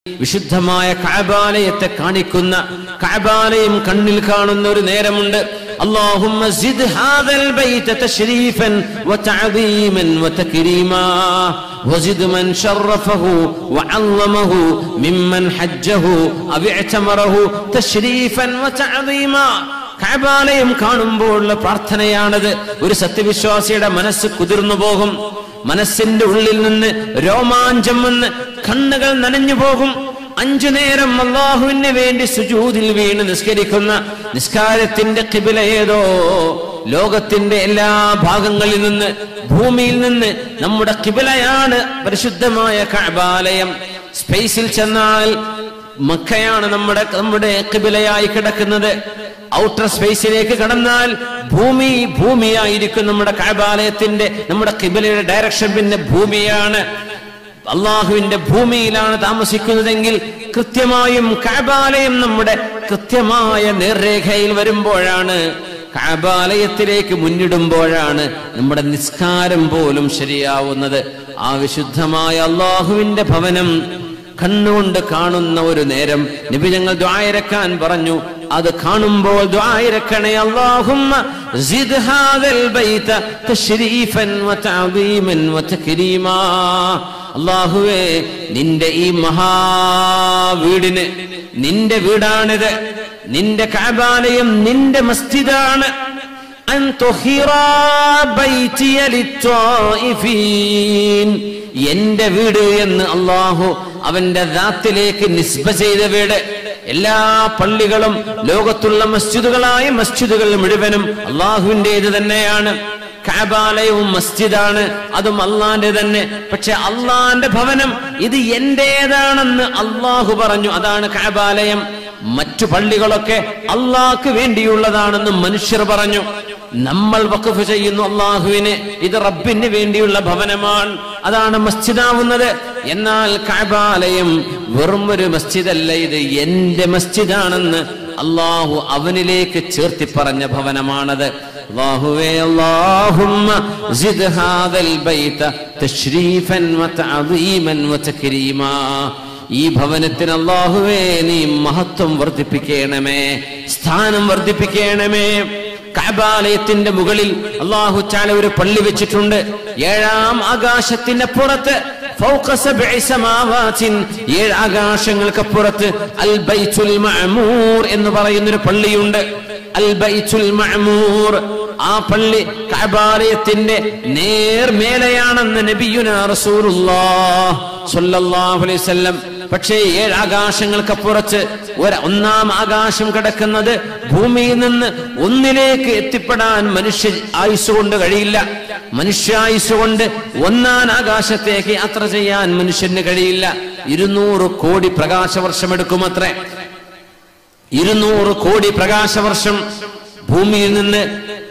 വിശുദ്ധമായ കഅബാലയത്തെ കാണിക്കുന്ന കഅബാലയം കണ്ണിൽ കാണുന്ന ഒരു നേരമുണ്ട് اللهم زد هذا البيت تشريفا وتعظيما وتكريما وزد من شرفه وعظمه ممن حجه أو اعتمره تشريفا وتعظيما കഅബാലയം കാണുമ്പോഴുള്ള പ്രാർത്ഥനയാണത് ഒരു സത്യവിശ്വാസിയുടെ മനസ്സ് കുതിർന്നു പോകും മനസ്സിന്റെ ഉള്ളിൽ നിന്ന് രോമാഞ്ചം വന്ന് കണ്ണുകൾ നനഞ്ഞു പോകും അഞ്ചു നേരം അള്ളാഹുവിന് വേണ്ടി സുജൂതിൽ വീണ് നിസ്കരിക്കുന്ന നിസ്കാരത്തിന്റെ കിബില ഏതോ ലോകത്തിന്റെ എല്ലാ ഭാഗങ്ങളിൽ നിന്ന് ഭൂമിയിൽ നിന്ന് നമ്മുടെ കിബിലയാണ് പരിശുദ്ധമായ കഅബാലയം സ്പേസിൽ ചെന്നാൽ മക്കയാണ് നമ്മുടെ നമ്മുടെ കിബിലയായി കിടക്കുന്നത് ഔട്ടർ സ്പേസിലേക്ക് കടന്നാൽ ഭൂമി ഭൂമിയായിരിക്കും നമ്മുടെ കഅബാലയത്തിന്റെ നമ്മുടെ കിബിലയുടെ ഡയറക്ഷൻ പിന്നെ ഭൂമിയാണ് അള്ളാഹുവിന്റെ ഭൂമിയിലാണ് താമസിക്കുന്നതെങ്കിൽ കൃത്യമായും കഅബാലയം നമ്മുടെ കൃത്യമായ നേർരേഖയിൽ വരുമ്പോഴാണ് കഅബാലയത്തിലേക്ക് മുന്നിടുമ്പോഴാണ് നമ്മുടെ നിസ്കാരം പോലും ശരിയാവുന്നത് ആ വിശുദ്ധമായ അള്ളാഹുവിന്റെ ഭവനം കണ്ണുകൊണ്ട് കാണുന്ന ഒരു നേരം നബി ഞങ്ങൾ ദ്വായരക്കാൻ പറഞ്ഞു അത് കാണുമ്പോൾ ദ്വായരക്കണേ അല്ലാഹുമ്മ സിദ് ഹാദൽ ബൈത തശ്രീഫൻ വതഅദീമൻ വതക്രീമാ അല്ലാഹുവേ നിന്റെ ഈ മഹാവീടിന് നിന്റെ വീടാണിത് നിന്റെ കഅബാലയം നിന്റെ മസ്ജിദാണ് അൻ തുഹിറാ ബൈതിയ ലിത്വായിഫീൻ എന്റെ വീട് എന്ന് അള്ളാഹു അവന്റെ ദാത്തിലേക്ക് നിസ്ബ ചെയ്ത വീട് എല്ലാ പള്ളികളും ലോകത്തുള്ള മസ്ജിദുകളായ മസ്ജിദുകൾ മുഴുവനും അള്ളാഹുവിൻ്റെത് തന്നെയാണ് കാബാലയവും മസ്ജിദാണ് അതും അള്ളാന്റെ തന്നെ പക്ഷെ അള്ളാന്റെ ഭവനം ഇത് എന്റേതാണെന്ന് അള്ളാഹു പറഞ്ഞു അതാണ് കാബാലയം മറ്റു പള്ളികളൊക്കെ അള്ളാഹ്ക്ക് വേണ്ടിയുള്ളതാണെന്ന് മനുഷ്യർ പറഞ്ഞു നമ്മൾ വഖഫ് ചെയ്യുന്നു അള്ളാഹുവിന് ഇത് റബ്ബിന് വേണ്ടിയുള്ള ഭവനമാണ് അതാണ് മസ്ജിദാവുന്നത് എന്നാൽ കാബാലയം വെറും ഒരു മസ്ജിദല്ല ഇത് എന്റെ മസ്ജിദാണെന്ന് അള്ളാഹു അവനിലേക്ക് ചേർത്തി പറഞ്ഞ ഭവനമാണത് അല്ലാഹുവേ അല്ലാഹുമ്മ സിദ് ഹാദൽ ബൈത തശ്രീഫൻ വതഅദീമൻ വതക്രീമാ ഈ ഭവനത്തിന് അല്ലാഹുവേ നീ മഹത്വം വർദ്ധിപ്പിക്കണമേ സ്ഥാനം വർദ്ധിപ്പിക്കണമേ കഅബാലയത്തിന്റെ മുകളിൽ അള്ളാഹു ചാല ഒരു പള്ളി വെച്ചിട്ടുണ്ട് ഏഴാം ആകാശത്തിന്റെ പുറത്ത് ഫൗഖ സബ്ഇ സമാവാതിൻ ഏഴ് ആകാശങ്ങൾക്കപ്പുറത്ത് അൽ ബൈത്തുൽ മഅമൂർ എന്ന് പറയുന്ന ഒരു പള്ളിയുണ്ട് അൽ ബൈത്തുൽ മഅമൂർ ആ പള്ളി കഅബാലയത്തിന്റെ നേർമേലെയാണെന്ന് നബിയുന റസൂലുള്ളാഹ് സ്വല്ലല്ലാഹു അലൈഹി വസല്ലം പക്ഷേ ഏഴ് ആകാശങ്ങൾക്കപ്പുറത്ത് ഒരു ഒന്നാം ആകാശം കിടക്കുന്നത് ഭൂമിയിൽ നിന്ന് ഒന്നിലേക്ക് എത്തിപ്പെടാൻ മനുഷ്യ ആയുസ് കൊണ്ട് കഴിയില്ല മനുഷ്യായുസ് കൊണ്ട് ഒന്നാം ആകാശത്തേക്ക് യാത്ര ചെയ്യാൻ മനുഷ്യന് കഴിയില്ല ഇരുന്നൂറ് കോടി പ്രകാശവർഷം എടുക്കുമത്രേ ഇരുന്നൂറ് കോടി പ്രകാശവർഷം ഭൂമിയിൽ നിന്ന്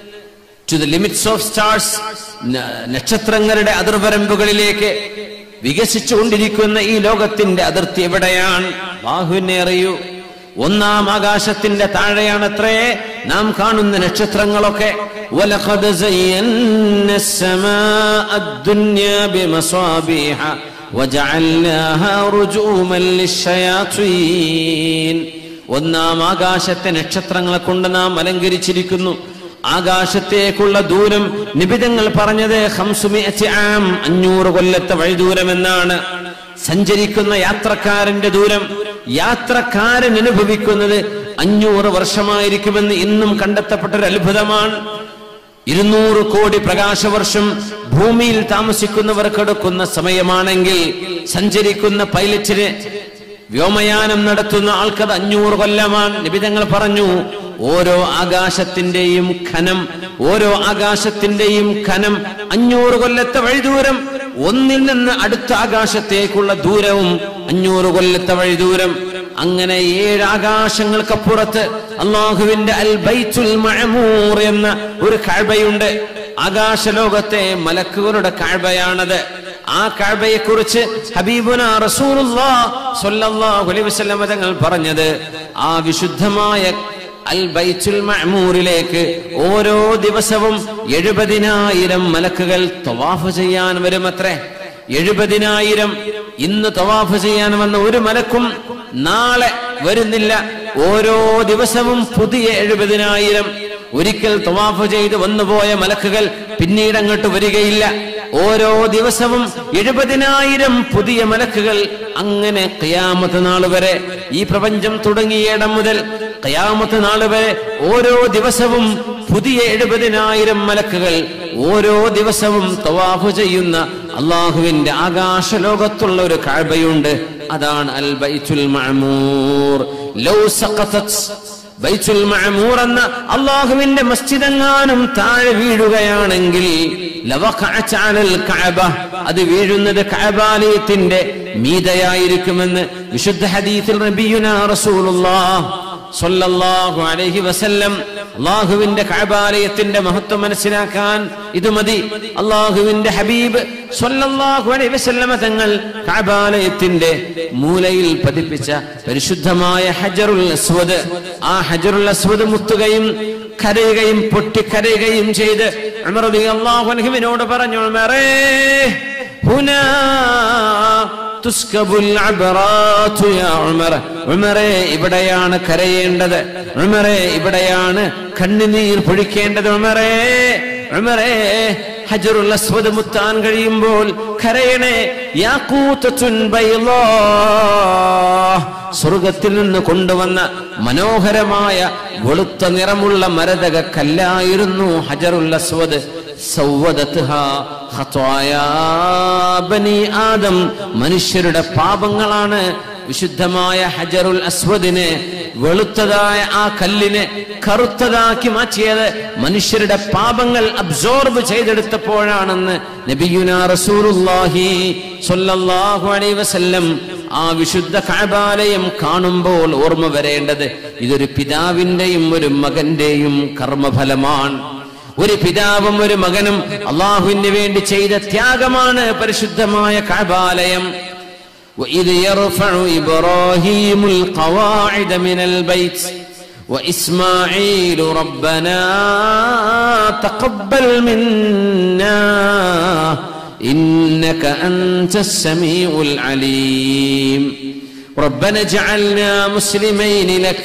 to the limits of stars നക്ഷത്രങ്ങളുടെ അതിർവരമ്പുകളിലേക്ക് വികസിച്ചുകൊണ്ടിരിക്കുന്ന ഈ ലോകത്തിന്റെ അതിർത്തി എവിടെയാണ് ബാഹുവിനെ അറിയൂ ഒന്നാം ആകാശത്തിന്റെ താഴെയാണത്രേ നാം കാണുന്ന നക്ഷത്രങ്ങളൊക്കെ وَلَقَدْ زَيَّنَّا السَّمَاءَ الدُّنْيَا بِمَصَابِيحَ وَجَعَلْنَاهَا رُجُومًا لِلشَّيَاطِينِ ഒന്നാം ആകാശത്തെ നക്ഷത്രങ്ങളെ കൊണ്ട് നാം അലങ്കരിച്ചിരിക്കുന്നു ആകാശത്തേക്കുള്ള ദൂരം നിബിതങ്ങൾ പറഞ്ഞത് ഹംസുമിഅത്തി ആം അഞ്ഞൂറ് കൊല്ലത്തെ വഴിദൂരം എന്നാണ് സഞ്ചരിക്കുന്ന യാത്രക്കാരന്റെ ദൂരം യാത്രക്കാരൻ അനുഭവിക്കുന്നത് അഞ്ഞൂറ് വർഷമായിരിക്കുമെന്ന് ഇന്നും കണ്ടെത്തപ്പെട്ട ഒരു അത്ഭുതമാണ് ഇരുന്നൂറ് കോടി പ്രകാശവർഷം ഭൂമിയിൽ താമസിക്കുന്നവർക്കെടുക്കുന്ന സമയമാണെങ്കിൽ സഞ്ചരിക്കുന്ന പൈലറ്റിന് വ്യോമയാനം നടത്തുന്ന ആൾക്കത് അഞ്ഞൂറ് കൊല്ലമാണ് നിബിതങ്ങൾ പറഞ്ഞു ഓരോ ആകാശത്തിന്റെയും ഖനം ഓരോ ആകാശത്തിന്റെയും ഖനം അഞ്ഞൂറ് കൊല്ലത്തെ വഴിദൂരം ഒന്നിൽ നിന്ന് അടുത്ത ആകാശത്തേക്കുള്ള ദൂരവും അഞ്ഞൂറ് കൊല്ലത്തെ വഴിദൂരം അങ്ങനെ ഏഴ് ആകാശങ്ങൾക്കപ്പുറത്ത് അള്ളാഹുവിന്റെ അൽ ബൈത്തുൽ മഅമൂർ എന്ന ഒരു കഴബയുണ്ട് ആകാശലോകത്തെ മലക്കുകളുടെ കഴബയാണത് ആ കഴബയെ കുറിച്ച് ഹബീബുന റസൂലുള്ളാഹി വസല്ലം തങ്ങൾ പറഞ്ഞത് ആ വിശുദ്ധമായ അൽ ബൈത്തുൽ മഅമൂറിലേക്ക് ഓരോ ദിവസവും എഴുപതിനായിരം മലക്കുകൾ തവാഫ് ചെയ്യാൻ വരുമത്രേ എഴുപതിനായിരം ഇന്ന് തവാഫ് ചെയ്യാൻ വന്ന ഒരു മലക്കും നാളെ വരുന്നില്ല ഓരോ ദിവസവും പുതിയ എഴുപതിനായിരം ഒരിക്കൽ തവാഫ് ചെയ്ത് വന്നുപോയ മലക്കുകൾ പിന്നീട് അങ്ങോട്ട് വരികയില്ല ഓരോ ദിവസവും എഴുപതിനായിരം പുതിയ മലക്കുകൾ അങ്ങനെ കയാമത്ത് നാൾ വരെ ഈ പ്രപഞ്ചം തുടങ്ങിയിടം മുതൽ കയാമത്ത് നാൾ വരെ ഓരോ ദിവസവും പുതിയ എഴുപതിനായിരം മലക്കുകൾ ഓരോ ദിവസവും തവാഫ് ചെയ്യുന്ന അള്ളാഹുവിന്റെ ആകാശ ലോകത്തുള്ള ഒരു കാഴ്ബയുണ്ട് അതാണ് അൽ ബൈത്തുൽ മഅമൂർ ലൗ സഖതത് ബൈത്തുൽ മഅമൂർ എന്ന അള്ളാഹുവിന്റെ മസ്ജിദെങ്ങാനും താഴെ വീഴുകയാണെങ്കിൽ ലവഖഅത അലൽ കഅബ അത് വീഴുന്നത് കഅബാലയത്തിന്റെ മീതയായിരിക്കുമെന്ന് വിശുദ്ധ ഹദീസിൽ നബിയുനാ റസൂലുള്ളാഹ് സല്ലല്ലാഹു അലൈഹി വസല്ലം അള്ളാഹുവിന്റെ കഅബാലയത്തിന്റെ മഹത്വം മനസ്സിലാക്കാൻ ഇത് മതി അള്ളാഹുവിന്റെ ഹബീബ് സല്ലല്ലാഹു അലൈഹി വസല്ലമ തങ്ങൾ കഅബാലയത്തിന്റെ മൂലയിൽ പതിപ്പിച്ച പരിശുദ്ധമായ ഹജറുൽ അസ്വദ് ആ ഹജറുൽ അസ്വദ് മുത്തുകയും കരയുകയും പൊട്ടിക്കരയുകയും ചെയ്ത് ഉമർ റളിയല്ലാഹു അൻഹുവിനോട് പറഞ്ഞു ഉമറേ ഹുനാ തുസ്കബുൽ അബ്റാത്തു യാ ഉമർ ഉമറേ ഇവിടെയാണ് കരയേണ്ടത് ഉമറേ ഇവിടെയാണ് കണ്ണുനീർ പൊഴിക്കേണ്ടത് ഉമറേ ഉമറേ ഹജറുൽ അസ്വദ് മുത്താൻ കഴിയുമ്പോൾ കരയണേ യാക്കൂത്തത്തുൻ ബൈളാ സ്വർഗത്തിൽ നിന്ന് കൊണ്ടുവന്ന മനോഹരമായ വെളുത്ത നിറമുള്ള മരതക കല്ലായിരുന്നു ഹജറുൽ അസ്വദ് സൗവദത്ഹാ ഖത്വായാ ബനി ആദം മനുഷ്യരുടെ പാപങ്ങളാണ് വിശുദ്ധമായ ഹജറുൽ അസ്വദിനെ വെളുത്തതായ ആ കല്ലിനെ കറുത്തതാക്കി മാറ്റിയത് മനുഷ്യരുടെ പാപങ്ങൾ അബ്സോർബ് ചെയ്തെടുത്തപ്പോഴാണെന്ന് നബിയുന റസൂലുള്ളാഹി സ്വല്ലല്ലാഹു അലൈഹി വസല്ലം ആ വിശുദ്ധ കഅബാലയം കാണുമ്പോൾ ഓർമ്മ വരേണ്ടത് ഇതൊരു പിതാവിന്റെയും ഒരു മകന്റെയും കർമ്മഫലമാണ് ഒരു പിതാവും ഒരു മകനും അള്ളാഹുവിന് വേണ്ടി ചെയ്ത ത്യാഗമാണ് പരിശുദ്ധമായ കഅബാലയം وإذ يرفع إبراهيم القواعد من البيت وإسماعيل ربنا تقبل منا إنك أنت السميع العليم ربنا اجعلنا مسلمين لك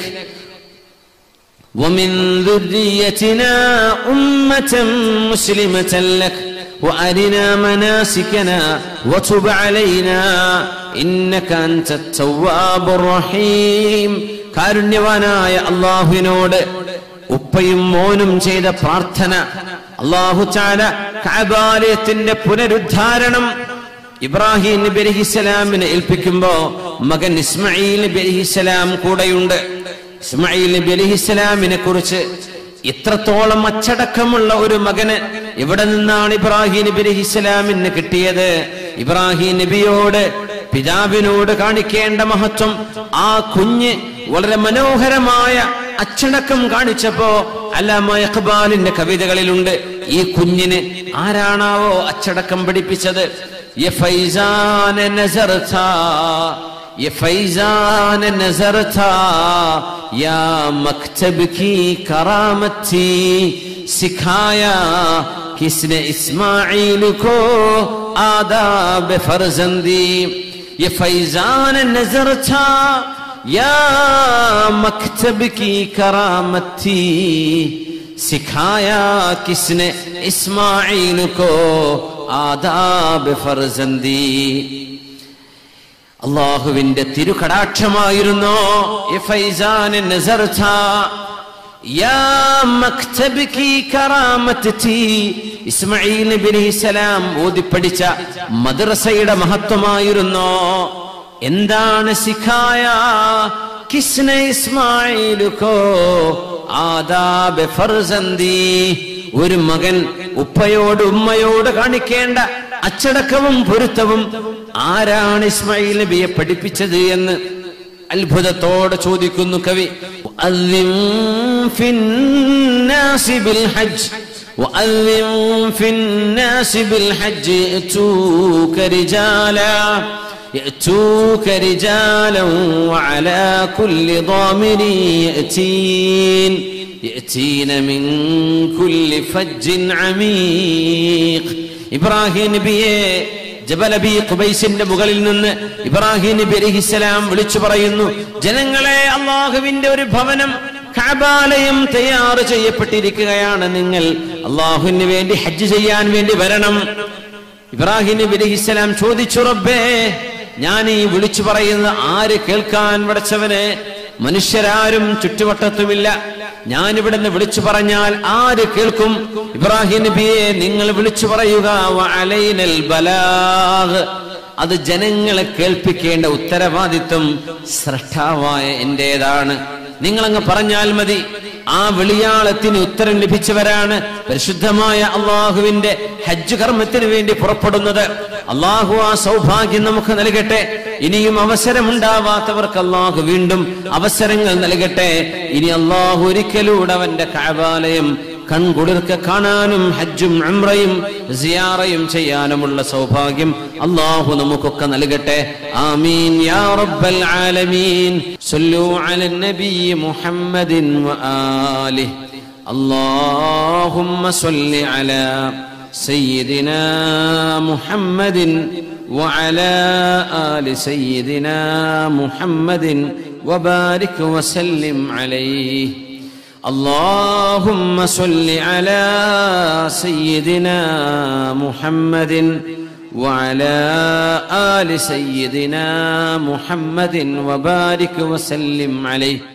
ومن ذريتنا أمة مسلمة لك وأرنا مناسكنا وتب علينا إنك أنت التواب الرحيم കാരുണ്യവാനായ അള്ളാഹുവിനോട് ഉപ്പയും മോനും ചെയ്ത പ്രാർത്ഥന അള്ളാഹു ചാല കഅബാലയത്തിന്റെ പുനരുദ്ധാരണം ഇബ്രാഹിം നബി അലഹിസ്സലാമിനെ ഏൽപ്പിക്കുമ്പോ മകൻ ഇസ്മായിൽ നബി അലഹിസ്സലാം കൂടെയുണ്ട് ഇസ്മായിൽ നബി അലഹിസ്സലാമിനെ കുറിച്ച് ഇത്രത്തോളം അച്ചടക്കമുള്ള ഒരു മകന് എവിടെ നിന്നാണ് ഇബ്രാഹിം നബി അലഹിസ്സലാമിന് കിട്ടിയത് ഇബ്രാഹിം നബിയോട് പിതാവിനോട് കാണിക്കേണ്ട മഹത്വം ആ കുഞ്ഞ് വളരെ മനോഹരമായ അച്ചടക്കം കാണിച്ചപ്പോ അല്ലാമ ഇഖ്ബാലിന്റെ കവിതകളിലുണ്ട് ഈ കുഞ്ഞിന് ആരാണാവോ അച്ചടക്കം പഠിപ്പിച്ചത് യ ഫൈസാന നസർത യ ഫൈസാന നസർത യാ മക്തബ് की करामती सिखाया किसने इस्माइल को आदाब फर्जंदी ये फैजान नजर था या मकतब की करामत थी सिखाया किसने इस्माइल को आदाब फर्जंदी അള്ളാഹുവിന്റെ തിരുകടാക്ഷമായിരുന്നോ യ ഫൈസാൻ നസർ ഥാ യാ മക്തബ് കി കറാമത്ത് ഥീ ഇസ്മായിൽ നബി അലൈഹിസ്സലാം ഓതിപ്പടിച്ച മദ്രസയുടെ മഹത്വമായിരുന്നോ എന്താണ് സിഖായ കിസ്നെ ഇസ്മായിലുക്കോ ആദാബ് ഫർസന്തി ഒരു മകൻ ഉപ്പയോട് ഉമ്മയോട് കാണിക്കേണ്ട അച്ചടക്കവും പൊരുത്തവും ആരാണ് ഇസ്മായിൽ നബിയെ പഠിപ്പിച്ചത് എന്ന് അത്ഭുതത്തോടെ ചോദിക്കുന്നു കവി وأذن في الناس بالحج وأذن في الناس بالحج يأتوك رجالا يأتوك رجالا وعلى كل ضامر يأتين يأتين من كل فج عميق ഇബ്രാഹിം നബിയെ ജബലബി ഖുബൈസിന്റെ മുകളിൽ നിന്ന് ഇബ്രാഹിം നബി അലൈഹിസ്സലാം വിളിച്ചു പറയുന്നു ജനങ്ങളെ അള്ളാഹുവിന്റെ ഒരു ഭവനം കഅബാലയം തയ്യാറ് ചെയ്യപ്പെട്ടിരിക്കുകയാണ് നിങ്ങൾ അള്ളാഹുവിന് വേണ്ടി ഹജ്ജ് ചെയ്യാൻ വേണ്ടി വരണം ഇബ്രാഹിം നബി അലൈഹിസ്സലാം ചോദിച്ചു റബ്ബേ ഞാൻ ഈ വിളിച്ചു പറയുന്നത് ആര് കേൾക്കാൻ വിടച്ചവനെ മനുഷ്യരാരും ചുറ്റുവട്ടത്തുമില്ല ഞാൻ ഇവിടുന്ന് വിളിച്ചു പറഞ്ഞാൽ ആര് കേൾക്കും ഇബ്രാഹിം നബിയെ നിങ്ങൾ വിളിച്ചു പറയുക വഅലൈനൽ ബലാഗ് അത് ജനങ്ങളെ കേൾപ്പിക്കേണ്ട ഉത്തരവാദിത്വം സ്രഷ്ടാവായ എന്റേതാണ് നിങ്ങളങ്ങ് പറഞ്ഞാൽ മതി ആ വെളിയാളത്തിന് ഉത്തരം ലഭിച്ചവരാണ് പരിശുദ്ധമായ അള്ളാഹുവിന്റെ ഹജ്ജ് കർമ്മത്തിന് വേണ്ടി പുറപ്പെടുന്നത് അള്ളാഹു ആ സൗഭാഗ്യം നമുക്ക് നൽകട്ടെ ഇനിയും അവസരമുണ്ടാവാത്തവർക്ക് അള്ളാഹു വീണ്ടും അവസരങ്ങൾ നൽകട്ടെ ഇനി അള്ളാഹു ഒരിക്കലൂടെ അവന്റെ കാബാലയം കൺകുളിർക്ക കാണാനും ഹജ്ജും അമ്രയും സിയാറയും ചെയ്യാനുമുള്ള സൗഭാഗ്യം അള്ളാഹു നമുക്കൊക്കെ നൽകട്ടെ ആമീൻ യാ റബ്ബൽ ആലമീൻ സല്ലു അലൻ നബി മുഹമ്മദിൻ വആലിഹി اللهم صل على سيدنا محمد وعلى آل سيدنا محمد وبارك وسلم عليه اللهم صل على سيدنا محمد وعلى آل سيدنا محمد وبارك وسلم عليه